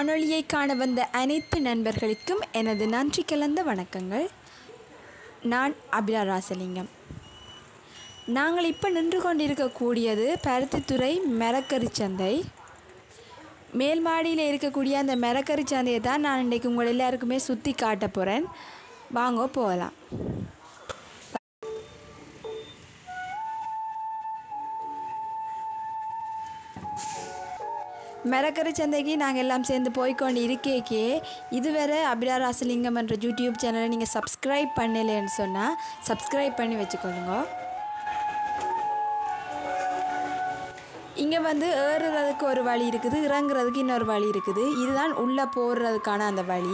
காணொளியை காண வந்த அனைத்து நண்பர்களுக்கும் எனது நன்றி கலந்த வணக்கங்கள் நான் அபிலா ராசலிங்கம் நாங்கள் இப்போ நின்று கொண்டிருக்கக்கூடியது பருத்தித்துறை மரக்கறி சந்தை மேல் மாடியில் இருக்கக்கூடிய அந்த மரக்கறி சந்தையை தான் நான் இன்றைக்கு உங்கள் எல்லாருக்குமே சுற்றி காட்ட போகிறேன் வாங்க போகலாம் மரக்கறி சந்தைக்கு நாங்கள் எல்லாம் சேர்ந்து போய்க்கொண்டு இருக்கேக்கே இதுவரை அபிலா ராசலிங்கம் என்ற யூடியூப் சேனலை நீங்கள் சப்ஸ்கிரைப் பண்ணலைன்னு சொன்னால் சப்ஸ்கிரைப் பண்ணி வச்சுக்கொள்ளுங்க இங்கே வந்து ஏறுறதுக்கு ஒரு வழி இருக்குது இறங்குறதுக்கு இன்னொரு வழி இருக்குது இதுதான் உள்ளே போடுறதுக்கான அந்த வழி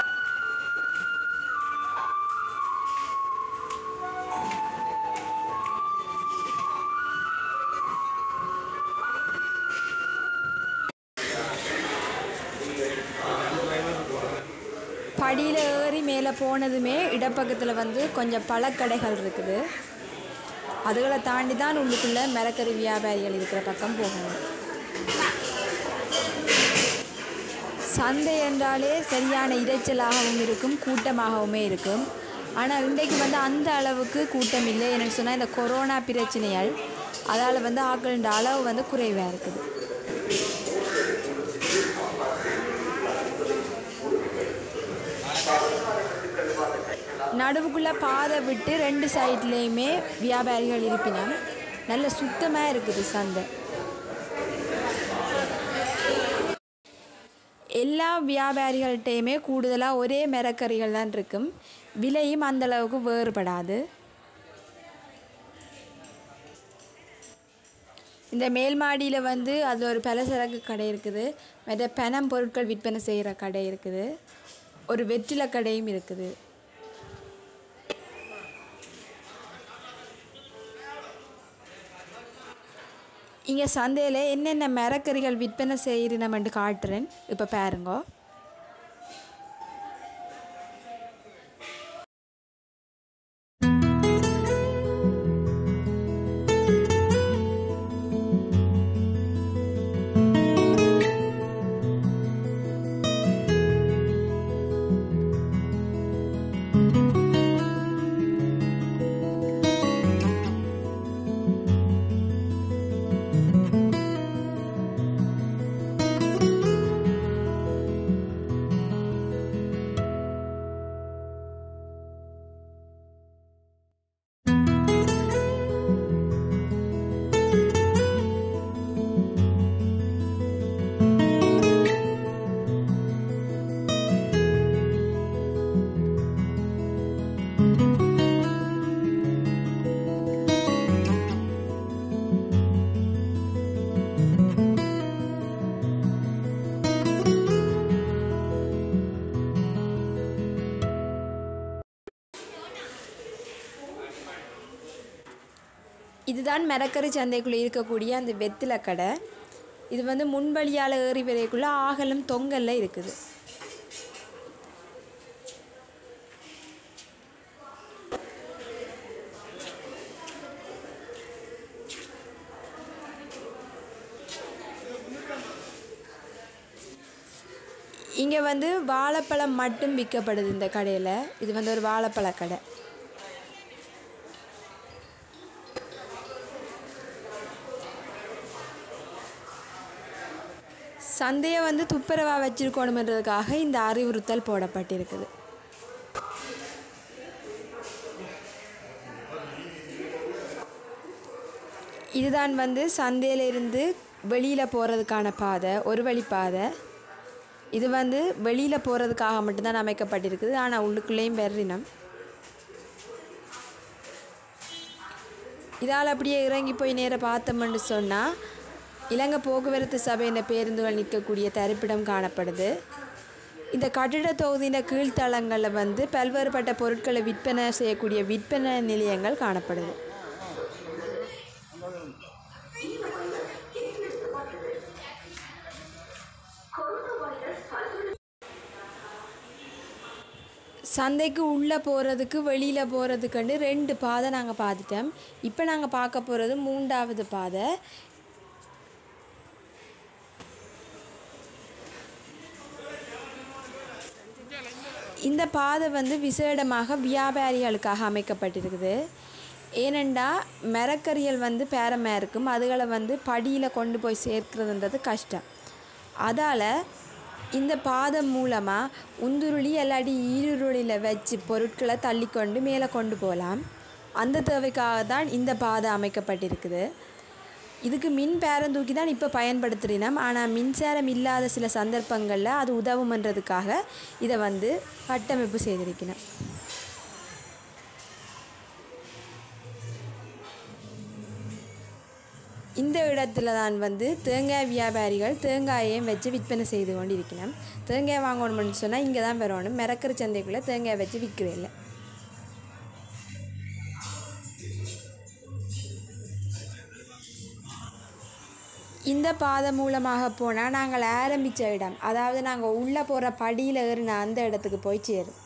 படியில் ஏறி மேலே போனதுமே இடப்பக்கத்தில் வந்து கொஞ்சம் பழக்கடைகள் இருக்குது அதுகளை தாண்டி தான் உள்ளுக்குள்ளே மரக்கறி வியாபாரிகள் இருக்கிற பக்கம் போகணும் சந்தை என்றாலே சரியான இரைச்சலாகவும் இருக்கும் கூட்டமாகவுமே இருக்கும் ஆனால் இன்றைக்கு வந்து அந்த அளவுக்கு கூட்டம் இல்லை என்னென்னு சொன்னால் இந்த கொரோனா பிரச்சனையால் அதால் வந்து ஆக்களின் அளவு வந்து குறைவாக இருக்குது நடுவுக்குள்ளே பாதை விட்டு ரெண்டு சைட்லேயுமே வியாபாரிகள் இருப்பினம் நல்ல சுத்தமாக இருக்குது சந்தை எல்லா வியாபாரிகள்கிட்டையுமே கூடுதலாக ஒரே மரக்கறிகள் தான் இருக்கும் விலையும் அந்தளவுக்கு வேறுபடாது இந்த மேல் மாடியில் வந்து அது ஒரு பலசரக்கு கடை இருக்குது மற்ற பணம் பொருட்கள் விற்பனை செய்கிற கடை இருக்குது ஒரு வெற்றிலை கடையும் இருக்குது இங்கே சந்தையில் என்னென்ன மரக்கறிகள் விற்பனை செய்கிறனமென்று காட்டுறேன் இப்போ பாருங்க இதுதான் மரக்கறி சந்தைக்குள்ளே இருக்கக்கூடிய அந்த வெத்திலை கடை இது வந்து முன்வழியால் ஏறி வரைக்குள்ளே ஆகலம் தொங்கல்ல இருக்குது இங்கே வந்து வாழைப்பழம் மட்டும் விற்கப்படுது இந்த கடையில் இது வந்து ஒரு வாழைப்பழ கடை சந்தையை வந்து துப்புரவாக வச்சிருக்கணுன்றதுக்காக இந்த அறிவுறுத்தல் போடப்பட்டிருக்குது இதுதான் வந்து சந்தையிலிருந்து வெளியில் போகிறதுக்கான பாதை ஒரு வழி பாதை இது வந்து வெளியில் போகிறதுக்காக மட்டும்தான் அமைக்கப்பட்டிருக்குது ஆனால் உள்ளுக்குள்ளேயும் வெறினம் இதால் அப்படியே இறங்கி போய் நேராக பார்த்தோம்னு சொன்னால் இலங்கை போக்குவரத்து சபையின் பேருந்துகள் நிற்கக்கூடிய தரிப்பிடம் காணப்படுது இந்த கட்டிட தொகுதியின் கீழ்த்தளங்களில் வந்து பல்வேறுபட்ட பொருட்களை விற்பனை செய்யக்கூடிய விற்பனை நிலையங்கள் காணப்படுது சந்தைக்கு உள்ளே போகிறதுக்கு வெளியில் போகிறதுக்குண்டு ரெண்டு பாதை நாங்கள் பார்த்துட்டோம் இப்போ நாங்கள் பார்க்க போகிறது மூன்றாவது பாதை இந்த பாதை வந்து விசேடமாக வியாபாரிகளுக்காக அமைக்கப்பட்டிருக்குது ஏனெண்டா மரக்கறிகள் வந்து பேரமாக இருக்கும் அதுகளை வந்து படியில் கொண்டு போய் சேர்க்கிறதுன்றது கஷ்டம் அதால் இந்த பாதை மூலமாக உந்துருளி இல்லாட்டி ஈருருளியில் வச்சு பொருட்களை தள்ளிக்கொண்டு மேலே கொண்டு போகலாம் அந்த தேவைக்காக தான் இந்த பாதை அமைக்கப்பட்டிருக்குது இதுக்கு மின் பேரம் தூக்கி தான் இப்போ பயன்படுத்துகிறோம் ஆனால் மின்சாரம் இல்லாத சில சந்தர்ப்பங்களில் அது உதவுமன்றதுக்காக இதை வந்து கட்டமைப்பு செய்திருக்கிறேன் இந்த இடத்துல தான் வந்து தேங்காய் வியாபாரிகள் தேங்காயையும் வச்சு விற்பனை செய்து கொண்டு இருக்கிறோம் தேங்காய் வாங்கணும்னு சொன்னால் இங்கே தான் வரணும் மிரக்கற சந்தைக்குள்ளே தேங்காய் வச்சு விற்கிறதில்ல இந்த பாதை மூலமாக போனால் நாங்கள் ஆரம்பித்த இடம் அதாவது நாங்கள் உள்ளே போகிற படியில் ஏறின அந்த இடத்துக்கு போய் சேரும்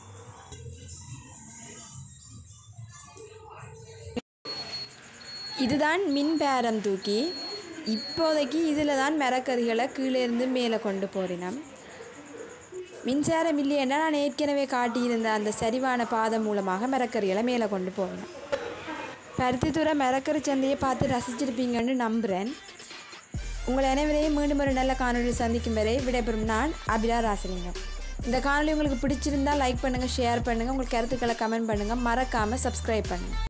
இதுதான் மின் பேரம் தூக்கி இப்போதைக்கு இதில் தான் மரக்கறிகளை கீழே இருந்து மேலே கொண்டு போறினோம் மின்சாரம் இல்லையேன்னா நான் ஏற்கனவே காட்டியிருந்த அந்த சரிவான பாதை மூலமாக மரக்கறிகளை மேலே கொண்டு போவேன் பருத்தித்துறை மரக்கறி சந்தையை பார்த்து ரசிச்சிருப்பீங்கன்னு நம்புகிறேன் உங்கள் அனைவரையும் மீண்டும் ஒரு நல்ல காணொலி சந்திக்கும் வரை விடைபெறும் நான் அபிலா ராசலிங்கம் இந்த காணொலி உங்களுக்கு பிடிச்சிருந்தால் லைக் பண்ணுங்கள் ஷேர் பண்ணுங்கள் உங்கள் கருத்துக்களை கமெண்ட் பண்ணுங்கள் மறக்காமல் சப்ஸ்கிரைப் பண்ணுங்கள்